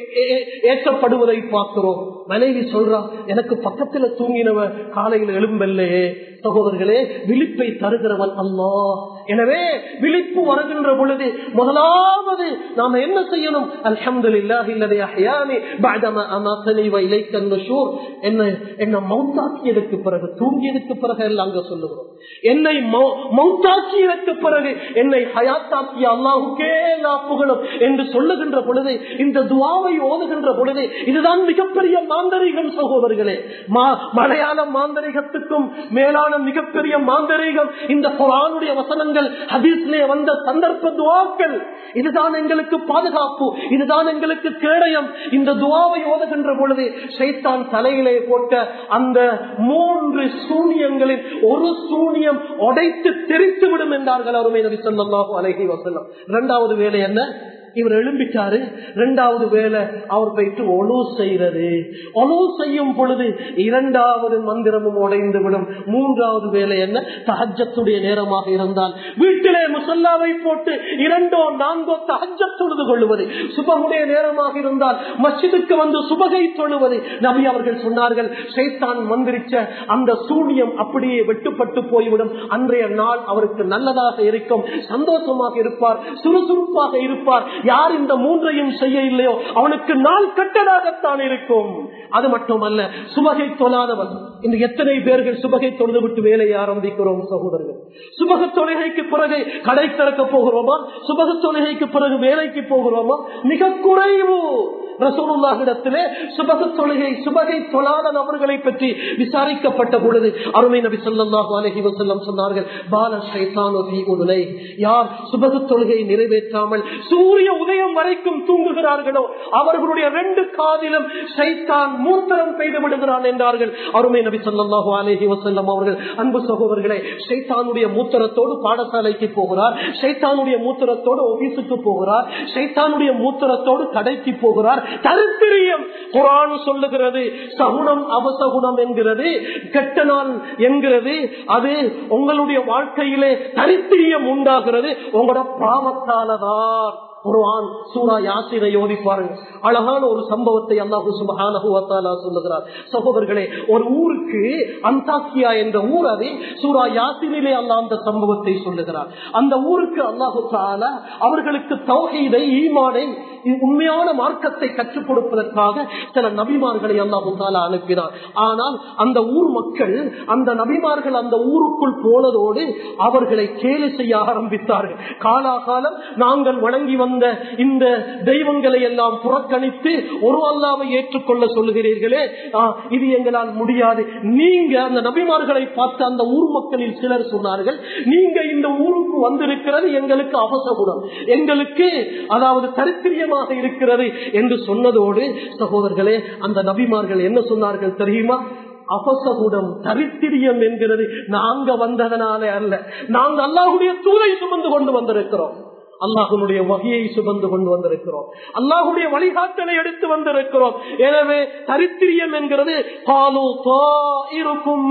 ஏற்றப்படுவதை பார்க்கிறோம் மனைவி சொல்றா எனக்கு பக்கத்துல தூங்கினவ காலையில் எழும்பல்லையே சகோதரர்களே விழிப்பை தருகிறவன் அல்லா எனவே விழிப்பு வருகின்ற பொழுது முதலாவது நாம என்ன செய்யணும் என்ன என்ன மௌத்தாக்கியதற்கு பிறகு தூங்கியதுக்கு பிறகு எல்லாம் அங்க சொல்லுகிறோம் என்னை மௌத்தாக்கியதற்கு பிறகு என்னை ஹயாத்தாக்கிய அல்லாஹுக்கே நான் புகழும் என்று சொல்லுகின்ற பொழுது இந்த துவாவை ஓதுகின்ற பொழுது இதுதான் மிகப்பெரிய மாந்தரிகம் சகோதரர்களே மலையாள மாந்தரிகத்துக்கும் மேலான மிகப்பெரிய மாந்தரிகம் இந்த குரானுடைய வசனங்கள் ஹதீஸ்லே வந்த சந்தர்ப்ப துவாக்கள் இதுதான் எங்களுக்கு பாதுகாப்பு இதுதான் எங்களுக்கு கேடயம் இந்த துவாவை ஓதுகின்ற பொழுது சைத்தான் தலையிலே போட்ட அந்த மூன்று சூனியங்களில் ஒரு சூனியம் உடைத்து தெரித்து விடும் என்றார்கள் அருமை நபி சொல்லாஹு அலஹி வசல்லம் இரண்டாவது வேலை என்ன இவர் எழும்பிட்டாரு இரண்டாவது வேலை அவர் போயிட்டு ஒழு செய்யறது ஒழு செய்யும் பொழுது இரண்டாவது மந்திரமும் உடைந்து விடும் மூன்றாவது வேலை என்ன தஹஜத்துடைய நேரமாக இருந்தால் வீட்டிலே முசல்லாவை போட்டு இரண்டோ நான்கோ தஹஜ தொழுது கொள்ளுவது சுபகுடைய நேரமாக இருந்தால் மஸ்ஜிதுக்கு வந்து சுபகை தொழுவது நபி அவர்கள் சொன்னார்கள் சைத்தான் மந்திரிச்ச அந்த சூனியம் அப்படியே வெட்டுப்பட்டு போய்விடும் அன்றைய நாள் அவருக்கு நல்லதாக இருக்கும் சந்தோஷமாக இருப்பார் சுறுசுறுப்பாக இருப்பார் யார் இந்த மூன்றையும் செய்ய இல்லையோ அவனுக்கு நாள் கட்டதாகத்தான் இருக்கும் அது மட்டுமல்ல சுபகை தொழாதவன் இந்த எத்தனை பேர்கள் சுபகை தொழுது விட்டு வேலையை ஆரம்பிக்கிறோம் சகோதரர்கள் சுபக தொழுகைக்கு பிறகு கடை திறக்க போகிறோமா சுபக தொழுகைக்கு பிறகு வேலைக்கு போகிறோமா மிக குறைவு ரசூலுல்லாஹிடத்திலே சுபக தொழுகை சுபகை தொழாத நபர்களை பற்றி விசாரிக்கப்பட்ட பொழுது அருமை நபி சொல்லாஹு அலஹி வசல்லம் சொன்னார்கள் பால சைத்தானு யார் சுபக தொழுகையை நிறைவேற்றாமல் சூரிய உதயம் வரைக்கும் தூங்குகிறார்களோ அவர்களுடைய ரெண்டு காதிலும் சைத்தான் மூத்தரம் செய்து விடுகிறான் என்றார்கள் அருமை நபி சொல்லாஹு அலஹி வசல்லம் அவர்கள் அன்பு சகோதரர்களை சைத்தானுடைய மூத்தரத்தோடு பாடசாலைக்கு போகிறார் சைத்தானுடைய மூத்தரத்தோடு ஆபீஸுக்கு போகிறார் சைத்தானுடைய மூத்தரத்தோடு கடைக்கு போகிறார் தரித்திரியம் குரான் சொல்லுகிறது சகுனம் அவசகுணம் என்கிறது கெட்ட நாள் என்கிறது அது உங்களுடைய வாழ்க்கையிலே தரித்திரியம் உண்டாகிறது உங்களோட பாவத்தாலதான் குர்ஆன் சூரா யாசிரை ஓதி பாருங்க அழகான ஒரு சம்பவத்தை அல்லாஹு சுபஹானஹு சொல்லுகிறார் சகோதரர்களே ஒரு ஊருக்கு அந்தாக்கியா என்ற ஊர் அது சூரா யாசிரிலே அல்லாஹ் அந்த சம்பவத்தை சொல்லுகிறார் அந்த ஊருக்கு அல்லாஹு தாலா அவர்களுக்கு தௌஹீதை ஈமானை இது உண்மையான மார்க்கத்தை கற்றுக் கொடுப்பதற்காக சில நபிமார்களை அல்லாஹு தாலா அனுப்பினார் ஆனால் அந்த ஊர் மக்கள் அந்த நபிமார்கள் அந்த ஊருக்குள் போனதோடு அவர்களை கேலி செய்ய ஆரம்பித்தார்கள் காலாகாலம் நாங்கள் வணங்கி வந்த இந்த தெய்வங்களை எல்லாம் புறக்கணித்து ஒரு அல்லாவை ஏற்றுக்கொள்ள சொல்லுகிறீர்களே ஆ, இது எங்களால் முடியாது நீங்க அந்த நபிமார்களை பார்த்து அந்த ஊர் மக்களில் சிலர் சொன்னார்கள் நீங்க இந்த ஊருக்கு வந்திருக்கிறது எங்களுக்கு அவசகுணம் எங்களுக்கு அதாவது தரித்திரியமாக இருக்கிறது என்று சொன்னதோடு சகோதரர்களே அந்த நபிமார்கள் என்ன சொன்னார்கள் தெரியுமா அபசகுடம் தரித்திரியம் என்கிறது நாங்க வந்ததனாலே அல்ல நாங்க அல்லாஹுடைய தூதை சுமந்து கொண்டு வந்திருக்கிறோம் அல்லாஹுடைய வகையை சுமந்து கொண்டு வந்திருக்கிறோம் அல்லாஹுடைய வழிகாட்டலை எடுத்து வந்திருக்கிறோம் எனவே தரித்திரியம் என்கிறது பாலு இருக்கும்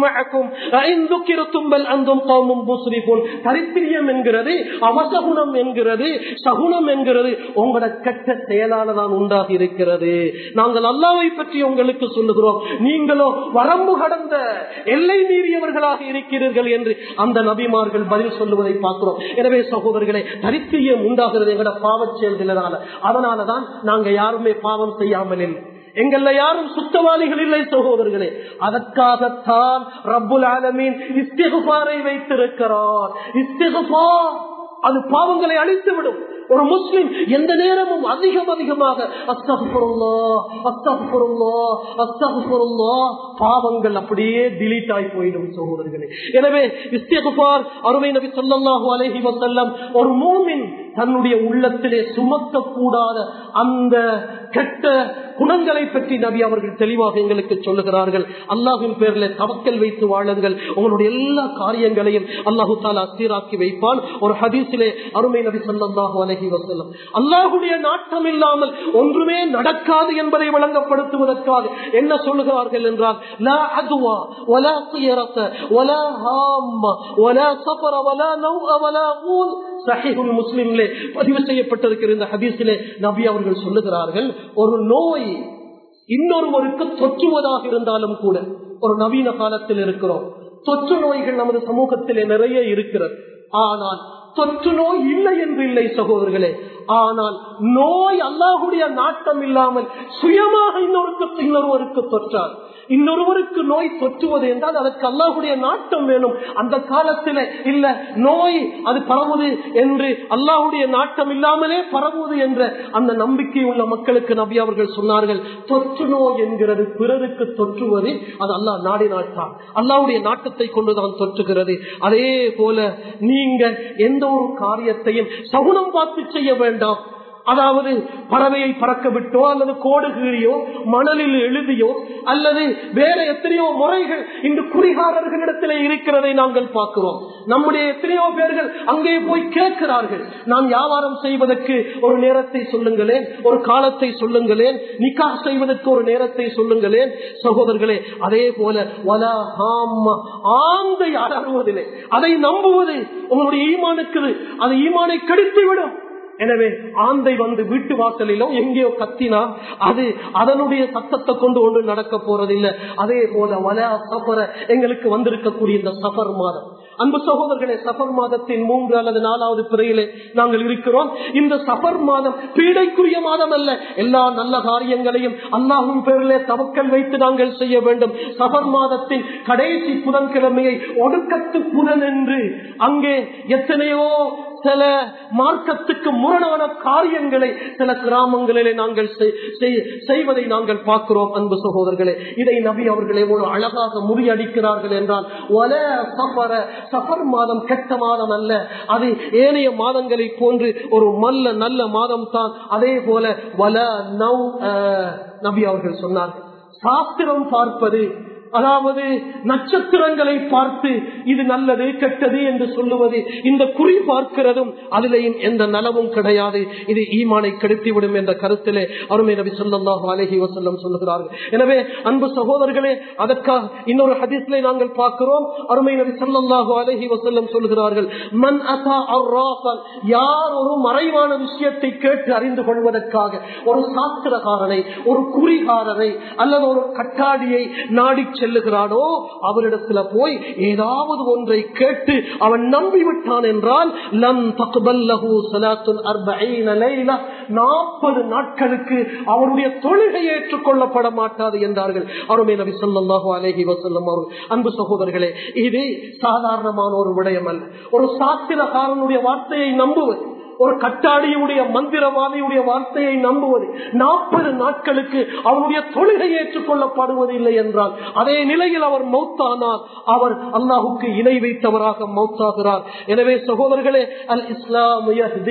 தரித்திரியம் என்கிறது அவசகுணம் என்கிறது சகுனம் என்கிறது உங்களோட கெட்ட செயலால தான் உண்டாகி இருக்கிறது நாங்கள் அல்லாவை பற்றி உங்களுக்கு சொல்லுகிறோம் நீங்களோ வரம்பு கடந்த எல்லை மீறியவர்களாக இருக்கிறீர்கள் என்று அந்த நபிமார்கள் பதில் சொல்லுவதை பார்க்கிறோம் எனவே சகோதரர்களே தரித்திரியம் உண்டாகிறது எங்களோட பாவச் செயல்களனால அதனாலதான் நாங்க யாருமே பாவம் செய்யாமல் இல்லை எங்கள்ல யாரும் சுத்தவாளிகள் இல்லை சகோதரர்களே அதற்காகத்தான் ரப்புல் ஆலமீன் இஸ்திகுபாரை வைத்திருக்கிறார் இஸ்திகுபார் அது பாவங்களை அழித்து விடும் ஒரு முஸ்லிம் எந்த நேரமும் அதிகம் அதிகமாக அஸ்தகுல்லா அஸ்தகுல்லா அஸ்தகுல்லா பாவங்கள் அப்படியே டிலீட் ஆகி போயிடும் சகோதரர்களே எனவே இஸ்திகுபார் அருமை நபி சொல்லல்லாஹு அலைஹி வஸல்லம் ஒரு மூமின் தன்னுடைய உள்ளத்திலே சுமக்கக்கூடாத அந்த கெட்ட குணங்களை பற்றி நபி அவர்கள் தெளிவாக எங்களுக்கு சொல்லுகிறார்கள் அல்லாஹின் பேரில் தவக்கல் வைத்து வாழுங்கள் உங்களுடைய எல்லா காரியங்களையும் அல்லாஹு தாலா சீராக்கி வைப்பான் ஒரு ஹதீஸிலே அருமை நபி சொல்லல்லாஹு அலஹி வசல்லம் அல்லாஹுடைய நாட்டம் இல்லாமல் ஒன்றுமே நடக்காது என்பதை விளங்கப்படுத்துவதற்காக என்ன சொல்லுகிறார்கள் என்றால் லா அதுவா வலா துயரத்த வலா ஹாம்ம வலா சஃபர வலா நௌஅ வலா ஊல் சஹீஹுல் முஸ்லிம்லே பதிவு செய்யப்பட்டிருக்கிற இந்த ஹதீஸிலே நபி அவர்கள் சொல்லுகிறார்கள் ஒரு நோய் இன்னொருவருக்கு தொற்றுவதாக இருந்தாலும் கூட ஒரு நவீன காலத்தில் இருக்கிறோம் தொற்று நோய்கள் நமது சமூகத்திலே நிறைய இருக்கிறது ஆனால் தொற்று நோய் இல்லை என்று இல்லை சகோதரர்களே ஆனால் நோய் அல்லாஹுடைய நாட்டம் இல்லாமல் சுயமாக இன்னொருக்கு இன்னொருவருக்கு தொற்றார் இன்னொருவருக்கு நோய் தொற்றுவது என்றால் அதற்கு அல்லாஹுடைய நாட்டம் வேணும் அந்த காலத்தில் இல்ல நோய் அது பரவுது என்று அல்லாஹுடைய நாட்டம் இல்லாமலே பரவுவது என்ற அந்த நம்பிக்கை உள்ள மக்களுக்கு நபி அவர்கள் சொன்னார்கள் தொற்று நோய் என்கிறது பிறருக்கு தொற்றுவது அது அல்லாஹ் நாடி நாட்டான் அல்லாஹுடைய நாட்டத்தை கொண்டுதான் தொற்றுகிறது அதே போல நீங்க எந்த ஒரு காரியத்தையும் சகுனம் பார்த்து செய்ய வேண்டாம் அதாவது பறவையை பறக்க விட்டோ அல்லது கோடு கீழியோ மணலில் எழுதியோ அல்லது வேற எத்தனையோ முறைகள் இன்று குறிகாரர்களிடத்தில் இருக்கிறதை நாங்கள் பார்க்கிறோம் நம்முடைய எத்தனையோ பேர்கள் அங்கே போய் கேட்கிறார்கள் நான் வியாபாரம் செய்வதற்கு ஒரு நேரத்தை சொல்லுங்களேன் ஒரு காலத்தை சொல்லுங்களேன் நிக்கா செய்வதற்கு ஒரு நேரத்தை சொல்லுங்களேன் சகோதரர்களே அதே போல வலா ஹாம்மா ஆந்தை அறறுவதில்லை அதை நம்புவது உங்களுடைய ஈமானுக்கு அது ஈமானை கடித்து விடும் எனவே ஆந்தை வந்து வீட்டு வாசலிலோ எங்கேயோ கத்தினா அது அதனுடைய சத்தத்தை கொண்டு ஒன்று நடக்க போறதில்லை அதே போல வல சஃபர எங்களுக்கு வந்திருக்கக்கூடிய இந்த சஃபர் மாதம் அன்பு சகோதரர்களே சஃபர் மாதத்தின் மூன்று அல்லது நாலாவது பிறையிலே நாங்கள் இருக்கிறோம் இந்த சஃபர் மாதம் பீடைக்குரிய மாதம் அல்ல எல்லா நல்ல காரியங்களையும் அல்லாஹும் பேரிலே தவக்கல் வைத்து நாங்கள் செய்ய வேண்டும் சஃபர் மாதத்தின் கடைசி புதன்கிழமையை ஒடுக்கத்து புதன் என்று அங்கே எத்தனையோ சில மார்க்கத்துக்கு முரணான காரியங்களை சில கிராமங்களிலே நாங்கள் செய்வதை நாங்கள் பார்க்கிறோம் அன்பு சகோதரர்களே இதை நபி அவர்கள் எவ்வளவு அழகாக முறியடிக்கிறார்கள் என்றால் ஒல சஃபர சஃபர் மாதம் கெட்ட மாதம் அல்ல அது ஏனைய மாதங்களை போன்று ஒரு நல்ல நல்ல மாதம் தான் அதே போல வல நவ் நபி அவர்கள் சொன்னார்கள் சாஸ்திரம் பார்ப்பது அதாவது நட்சத்திரங்களை பார்த்து இது நல்லது கெட்டது என்று சொல்லுவது இந்த குறி பார்க்கிறதும் அதிலேயும் எந்த நலவும் கிடையாது இது ஈமானை கெடுத்திவிடும் என்ற கருத்திலே அருமை நபி சொல்லாஹு அலஹி வசல்லம் சொல்லுகிறார்கள் எனவே அன்பு சகோதரர்களே அதற்காக இன்னொரு ஹதீஸ்ல நாங்கள் பார்க்கிறோம் அருமை நபி சொல்லாஹு அலஹி வசல்லம் சொல்லுகிறார்கள் மன் அசா அர்ராஃபன் யார் ஒரு மறைவான விஷயத்தை கேட்டு அறிந்து கொள்வதற்காக ஒரு சாஸ்திரகாரனை ஒரு குறிகாரனை அல்லது ஒரு கட்டாடியை நாடி செல்லுகிறானோ அவரிடத்துல போய் ஏதாவது ஒன்றை கேட்டு அவன் நம்பிவிட்டான் என்றால் லம் தக்பல்லஹு ஸலாத்துன் அர்பஈன லைலா 40 நாட்களுக்கு அவருடைய தொழுகை ஏற்றுக்கொள்ளப்பட மாட்டாது என்றார்கள் அருமை நபி ஸல்லல்லாஹு அலைஹி வஸல்லம் அவர்கள் அன்பு சகோதரர்களே இது சாதாரணமான ஒரு விடயம் அல்ல ஒரு சாத்திரக்காரனுடைய வார்த்தையை நம்புவது ஒரு கட்டாடியுடைய மந்திரவாதியுடைய வார்த்தையை நம்புவது நாற்பது நாட்களுக்கு அவருடைய தொழுகை ஏற்றுக்கொள்ளப்படுவதில்லை என்றால் அதே நிலையில் அவர் மௌத்தானார் அவர் அல்லாஹுக்கு இணை வைத்தவராக மௌத்தாகிறார் எனவே சகோதரர்களே அல் இஸ்லாம்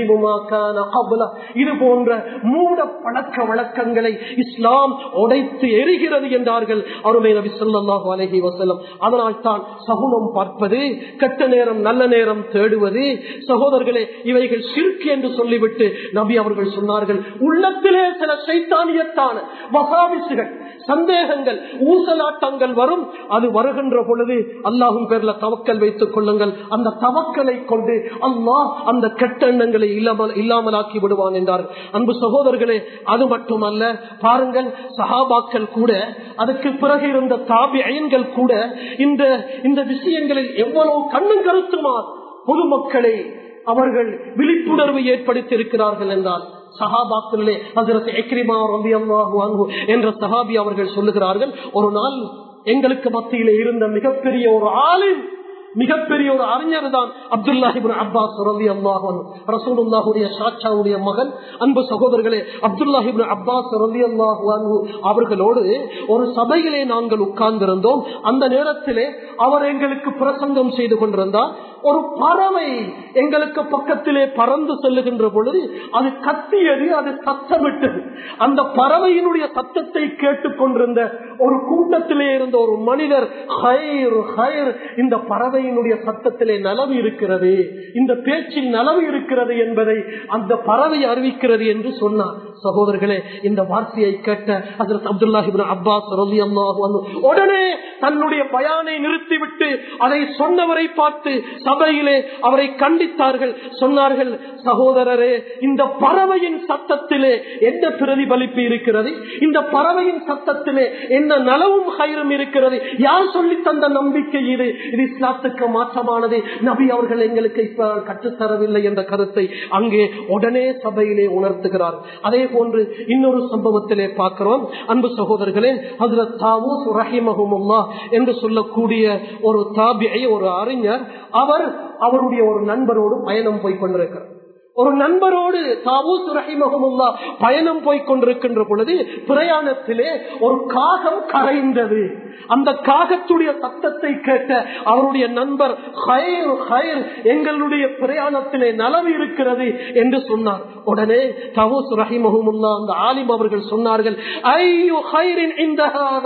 இது போன்ற மூட பழக்க வழக்கங்களை இஸ்லாம் உடைத்து எரிகிறது என்றார்கள் அருமை நபி சொல்லாஹு அலஹி வசலம் அதனால் தான் சகுனம் பார்ப்பது கெட்ட நேரம் நல்ல நேரம் தேடுவது சகோதரர்களே இவைகள் சிறுக்கு என்று சொல்லிவிட்டு நபி அவர்கள் சொன்னார்கள் உள்ளத்திலே சில சைத்தானியத்தான வசாவிசுகள் சந்தேகங்கள் ஊசலாட்டங்கள் வரும் அது வருகின்ற பொழுது அல்லாஹும் பேர்ல தவக்கல் வைத்துக் கொள்ளுங்கள் அந்த தவக்கலை கொண்டு அல்லாஹ் அந்த கெட்ட எண்ணங்களை இல்லாமல் இல்லாமலாக்கி விடுவான் என்றார் அன்பு சகோதரர்களே அது மட்டுமல்ல பாருங்கள் சஹாபாக்கள் கூட அதுக்கு பிறகு இருந்த தாபி ஐன்கள் கூட இந்த இந்த விஷயங்களில் எவ்வளவு கண்ணும் கருத்துமார் பொதுமக்களை அவர்கள் விழிப்புணர்வு ஏற்படுத்தி இருக்கிறார்கள் என்றால் சஹாபாக்களே அதற்கு எக்ரிமா ரபி அல்லாஹு என்ற சஹாபி அவர்கள் சொல்லுகிறார்கள் ஒரு நாள் எங்களுக்கு மத்தியிலே இருந்த மிகப்பெரிய ஒரு ஆளின் மிகப்பெரிய ஒரு அறிஞர் தான் அப்துல்லாஹிபின் அப்பாஸ் ரவி அல்லாஹன் ரசூலுல்லாஹுடைய சாட்சாவுடைய மகன் அன்பு சகோதரர்களே அப்துல்லாஹிபின் அப்பாஸ் ரவி அல்லாஹு அவர்களோடு ஒரு சபையிலே நாங்கள் உட்கார்ந்திருந்தோம் அந்த நேரத்திலே அவர் எங்களுக்கு பிரசங்கம் செய்து கொண்டிருந்தார் ஒரு பறவை எங்களுக்கு பக்கத்திலே பறந்து செல்லுகின்ற பொழுது அது கத்தியது அது சத்தமிட்டது அந்த பறவையினுடைய சத்தத்தை கேட்டுக் கொண்டிருந்த ஒரு கூட்டத்திலே இருந்த ஒரு மனிதர் ஹைர் ஹைர் இந்த பறவையினுடைய சத்தத்திலே நலவு இருக்கிறது இந்த பேச்சில் நலவு இருக்கிறது என்பதை அந்த பறவை அறிவிக்கிறது என்று சொன்னார் சகோதரர்களே இந்த வார்த்தையை கேட்ட அதற்கு அப்துல்லாஹிபின் அப்பாஸ் ரலி அல்லாஹு உடனே தன்னுடைய பயானை நிறுத்திவிட்டு அதை சொன்னவரை பார்த்து சபையிலே அவரை கண்டித்தார்கள் சொன்னார்கள் சகோதரரே இந்த பறவையின் சத்தத்திலே என்ன பிரதிபலிப்பு இருக்கிறது இந்த பறவையின் சத்தத்திலே என்ன நலவும் கயிறும் இருக்கிறது யார் சொல்லி தந்த நம்பிக்கை இது இது இஸ்லாத்துக்கு மாற்றமானது நபி அவர்கள் எங்களுக்கு இப்ப கற்றுத்தரவில்லை என்ற கருத்தை அங்கே உடனே சபையிலே உணர்த்துகிறார் அதே போன்று இன்னொரு சம்பவத்திலே பார்க்கிறோம் அன்பு சகோதரர்களே அதுல தாவூஸ் ரஹிமஹுமுல்லா என்று சொல்லக்கூடிய ஒரு தாபியை ஒரு அறிஞர் அவர் அவருடைய ஒரு நண்பரோடு பயணம் போய் கொண்டிருக்கிறார் ஒரு நண்பரோடு தாவூஸ் ரஹிமஹமுல்லா பயணம் போய் கொண்டிருக்கின்ற பொழுது பிரயாணத்திலே ஒரு காகம் கரைந்தது அந்த காகத்துடைய சத்தத்தை கேட்ட அவருடைய நண்பர் ஹயர் ஹயர் எங்களுடைய பிரயாணத்திலே நலவு இருக்கிறது என்று சொன்னார் உடனே தவூஸ் ரஹிமஹமுல்லா அந்த ஆலிம் அவர்கள் சொன்னார்கள் ஐயோ ஹைரின் இந்த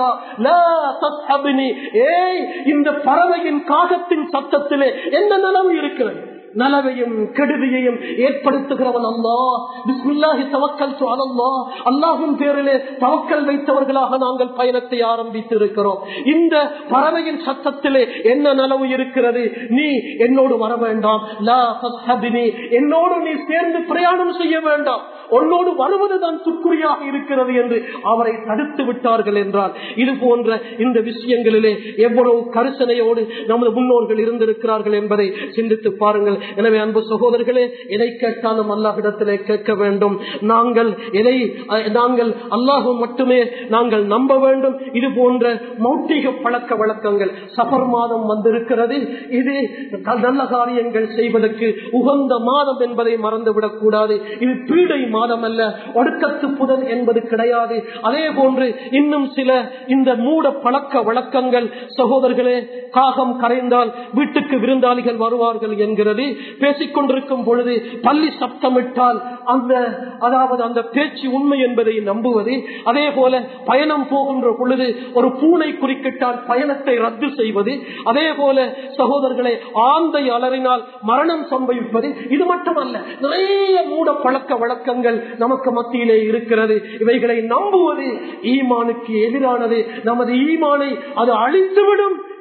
ஏய் இந்த பறவையின் காகத்தின் சத்தத்திலே என்ன நலவு இருக்கிறது நலவையும் கெடுதியையும் ஏற்படுத்துகிறவன் அல்லா பிஸ்மில்லாஹி தவக்கல் அலல்லா அல்லாஹும் பேரிலே தவக்கல் வைத்தவர்களாக நாங்கள் பயணத்தை ஆரம்பித்து இருக்கிறோம் இந்த பறவையின் சத்தத்திலே என்ன நலவு இருக்கிறது நீ என்னோடு வர வேண்டாம் லா தஸ்ஹபினி என்னோடு நீ சேர்ந்து பிரயாணம் செய்ய வேண்டாம் உன்னோடு வருவதுதான் துக்குறியாக இருக்கிறது என்று அவரை தடுத்து விட்டார்கள் என்றால் இது போன்ற இந்த விஷயங்களிலே எவ்வளவு கரிசனையோடு நமது முன்னோர்கள் இருந்திருக்கிறார்கள் என்பதை சிந்தித்து பாருங்கள் எனவே அன்பு சகோதரர்களே எதை கேட்டாலும் அல்லாஹிடத்திலே கேட்க வேண்டும் நாங்கள் எதை நாங்கள் அல்லாஹு மட்டுமே நாங்கள் நம்ப வேண்டும் இது போன்ற மௌட்டிக பழக்க வழக்கங்கள் சபர் மாதம் வந்திருக்கிறது இது நல்ல காரியங்கள் செய்வதற்கு உகந்த மாதம் என்பதை மறந்துவிடக் கூடாது இது பீடை மாதம் அல்ல ஒடுக்கத்து புதன் என்பது கிடையாது அதே போன்று இன்னும் சில இந்த மூட பழக்க வழக்கங்கள் சகோதரர்களே காகம் கரைந்தால் வீட்டுக்கு விருந்தாளிகள் வருவார்கள் என்கிறது பேசிக் கொண்டிருக்கும் பொழுது பள்ளி சப்தமிட்டால் அந்த அதாவது அந்த பேச்சு உண்மை என்பதை நம்புவது அதே போல பயணம் போகின்ற பொழுது ஒரு பூனை குறுக்கிட்டால் பயணத்தை ரத்து செய்வது அதே போல சகோதரர்களை ஆந்தை அலறினால் மரணம் சம்பவிப்பது இது மட்டுமல்ல நிறைய மூட பழக்க வழக்கங்கள் நமக்கு மத்தியிலே இருக்கிறது இவைகளை நம்புவது ஈமானுக்கு எதிரானது நமது ஈமானை அது அழித்துவிடும்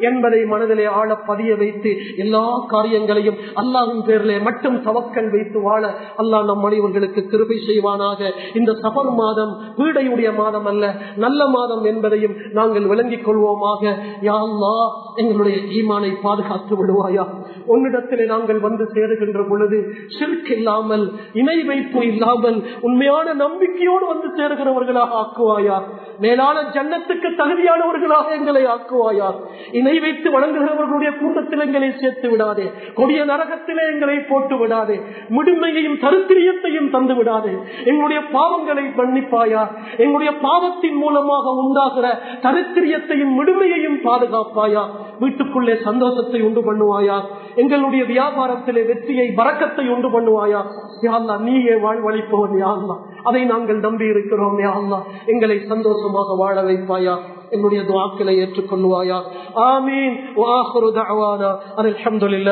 என்பதை மனதிலே ஆழ பதிய வைத்து எல்லா காரியங்களையும் அல்லாஹின் பேரிலே மட்டும் தவக்கல் வைத்து வாழ அல்லாஹ் நம் அனைவர்களுக்கு கிருபை செய்வானாக இந்த சபர் மாதம் வீடையுடைய மாதம் அல்ல நல்ல மாதம் என்பதையும் நாங்கள் விளங்கிக் கொள்வோமாக யா அல்லாஹ் எங்களுடைய ஈமானை பாதுகாத்து விடுவாயா உன்னிடத்திலே நாங்கள் வந்து சேருகின்ற பொழுது சிறுக்கு இல்லாமல் இணை வைப்பு இல்லாமல் உண்மையான நம்பிக்கையோடு வந்து சேருகிறவர்களாக ஆக்குவாயா மேலான ஜன்னத்துக்கு தகுதியானவர்களாக எங்களை ஆக்குவாயா இணை வைத்து வணங்குகிறவர்களுடைய கூட்டத்தில் எங்களை சேர்த்து விடாதே கொடிய நரகத்திலே எங்களை போட்டு விடாதே முழுமையையும் தருத்திரியத்தையும் தந்து விடாதே எங்களுடைய பாவங்களை மன்னிப்பாயா எங்களுடைய பாவத்தின் மூலமாக உண்டாகிற தரித்திரியத்தையும் முழுமையையும் பாதுகாப்பாயா வீட்டுக்குள்ளே சந்தோஷத்தை உண்டு பண்ணுவாயா எங்களுடைய வியாபாரத்திலே வெற்றியை பறக்கத்தை உண்டு பண்ணுவாயா யாழ்லா நீயே வாழ்வழிப்பவன் யாழ்லா அதை நாங்கள் நம்பி இருக்கிறோம் யாழ்லா எங்களை சந்தோஷமாக வாழ வைப்பாயா என்னுடைய துவாக்களை ஏற்றுக்கொள்வாயா ஆமீன் வாஹுரு தஅவானா அல்ஹம்துலில்லாஹ்